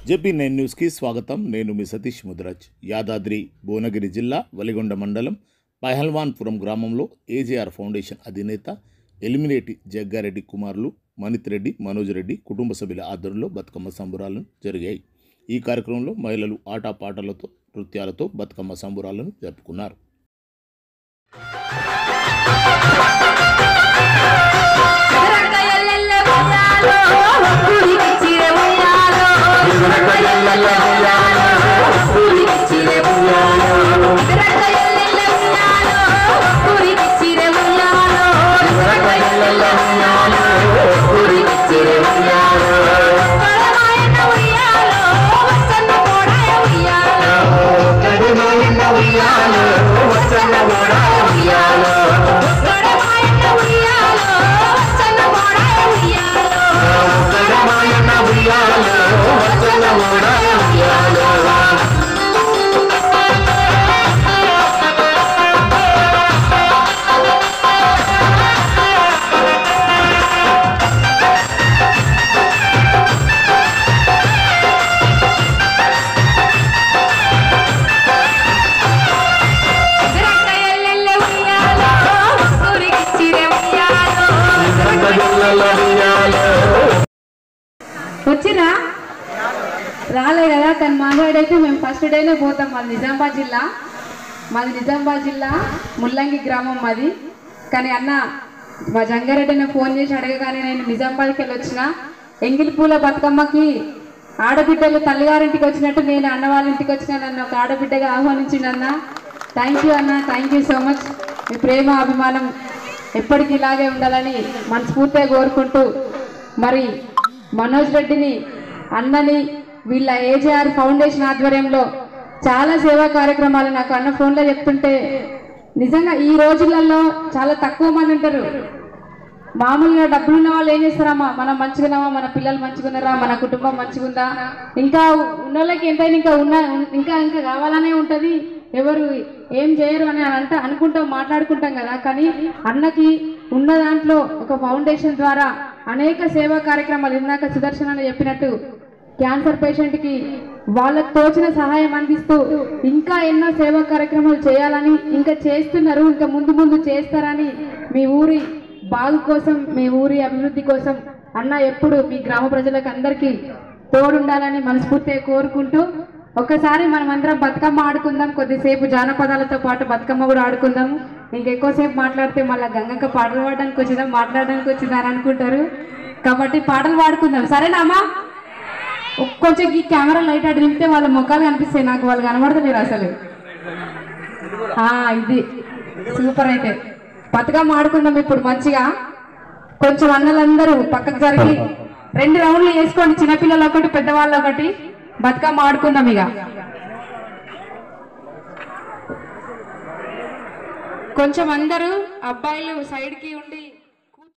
JP nine న్యూస్కి స్వాగతం నేను మీ సతీష్ ముద్రాజ్ యాదాద్రి భువనగిరి జిల్లా వలిగొండ మండలం పహల్వాన్పురం గ్రామంలో ఏజేఆర్ ఫౌండేషన్ అధినేత ఎలిమినేటి జగ్గారెడ్డి కుమారులు మనిత్ రెడ్డి మనోజ్ రెడ్డి కుటుంబ సభ్యుల ఆధ్వర్యంలో బతుకమ్మ సంబురాలను జరిగాయి ఈ కార్యక్రమంలో మహిళలు ఆటపాటలతో నృత్యాలతో బతుకమ్మ సంబురాలను జరుపుకున్నారు రకయల్లెల్ల ఉయ్యాలో కుడికిచ్చిరే ఉయ్యాలో రకయల్లెల్ల ఉయ్యాలో కుడికిచ్చిరే ఉయ్యాలో రకయల్లెల్ల ఉయ్యాలో కుడికిచ్చిరే ఉయ్యాలో రకయల్లెల్ల ఉయ్యాలో కుడికిచ్చిరే ఉయ్యాలో కడమాయన ఉయ్యాలో వసన్న కోడాయ ఉయ్యాలో కడమాయన ఉయ్యాలో వసన్న కోడాయ ఉయ్యాలో కడమాయన ఉయ్యాలో వసన్న కోడాయ ఉయ్యాలో కడమాయన ఉయ్యాలో వసన్న కోడాయ ఉయ్యాలో రకయల్లెల్ల ఉయ్యాలో కుడికిచ్చిరే ఉయ్యాలో వచ్చిరా రాలే కదా కానీ మాట్లాడైతే మేము ఫస్ట్ డేనే పోతాం మాది నిజామాబాద్ జిల్లా మాది నిజామాబాద్ జిల్లా ముల్లంగి గ్రామం మాది కానీ అన్న మా జంగారెడ్డిని ఫోన్ చేసి అడగగానే నేను నిజామాబాద్కి వెళ్ళి వచ్చిన ఎంగిలి పూల బతుకమ్మకి ఆడబిడ్డలు తల్లిగారింటికి వచ్చినట్టు నేను అన్న వాళ్ళ ఇంటికి వచ్చిన నన్ను ఒక ఆడబిడ్డగా ఆహ్వానించిండు అన్న థ్యాంక్ యూ అన్న థ్యాంక్ యూ సో మచ్ మీ ప్రేమ అభిమానం ఎప్పటికీ ఇలాగే ఉండాలని మనస్ఫూర్తిగా కోరుకుంటూ మరి మనోజ్ రెడ్డిని అన్నని వీళ్ళ ఏజేఆర్ ఫౌండేషన్ ఆధ్వర్యంలో చాలా సేవా కార్యక్రమాలు నాకు అన్న ఫోన్లో చెప్తుంటే నిజంగా ఈ రోజులలో చాలా తక్కువ మంది ఉంటారు మామూలుగా డబ్బులు ఉన్న వాళ్ళు ఏం చేస్తారమ్మా మనం మంచిగున్నామా మన పిల్లలు మంచిగున్నారా మన కుటుంబం మంచిగుందా ఇంకా ఉన్నోళ్ళకి ఎంతైనా ఇంకా ఉన్న ఇంకా ఇంకా కావాలనే ఉంటుంది ఎవరు ఏం చేయరు అని అంట అనుకుంటాం మాట్లాడుకుంటాం కదా కానీ అన్నకి ఉన్న దాంట్లో ఒక ఫౌండేషన్ ద్వారా అనేక సేవా కార్యక్రమాలు ఇందాక సుదర్శన్ అని చెప్పినట్టు క్యాన్సర్ పేషెంట్కి వాళ్ళకు తోచిన సహాయం అందిస్తూ ఇంకా ఎన్నో సేవా కార్యక్రమాలు చేయాలని ఇంకా చేస్తున్నారు ఇంకా ముందు ముందు చేస్తారని మీ ఊరి బాగు కోసం మీ ఊరి అభివృద్ధి కోసం అన్న ఎప్పుడు మీ గ్రామ ప్రజలకు అందరికీ తోడుండాలని మనస్ఫూర్తిగా కోరుకుంటూ ఒక్కసారి మనం అందరం బతుకమ్మ ఆడుకుందాం కొద్దిసేపు జానపదాలతో పాటు బతుకమ్మ కూడా ఆడుకుందాం ఇంకెక్కువసేపు మాట్లాడితే మళ్ళీ గంగక్క పాటలు పాడడానికి వచ్చిందా మాట్లాడడానికి వచ్చిందా అని అనుకుంటారు కాబట్టి పాటలు పాడుకుందాం సరేనామా కొంచెం ఈ కెమెరా లైట్ అటు నింపితే వాళ్ళ ముఖాలు కనిపిస్తాయి నాకు వాళ్ళు కనబడతలేరు అసలు ఆ, ఇది సూపర్ అయితే బతుకమ్మ ఆడుకుందాం ఇప్పుడు మంచిగా కొంచెం అన్నలందరూ పక్కకు జరిగి రెండు రౌండ్లు వేసుకోండి చిన్నపిల్లలు ఒకటి పెద్దవాళ్ళు ఒకటి బతుకమ్మ ఆడుకుందాం ఇక కొంచెం అందరూ అబ్బాయిలు సైడ్కి ఉండి